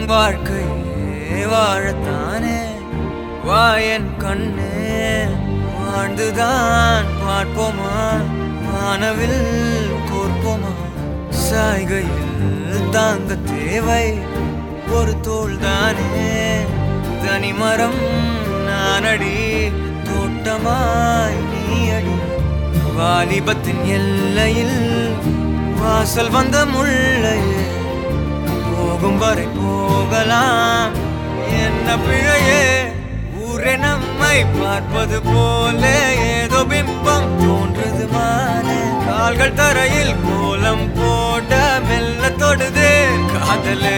வாழ்க்கையே வாழத்தானே வா என் கண்ணே வாழ்ந்துதான் பார்ப்போமா வானவில் கோர்ப்போமா சாய்கையில் தாங்க தேவை ஒரு தோள் தானே தனிமரம் நானடி தோட்டமாய் நீ அடி வாலிபத்தின் எல்லையில் வாசல் வந்த முள்ளையே போகும் வரை போகலாம் என்ன பிழையே ஊரே நம்மை பார்ப்பது போல ஏதோ பிம்பம் தோன்றுது மானே கால்கள் தரையில் கோலம் போட மெல்ல தொடுது காதலே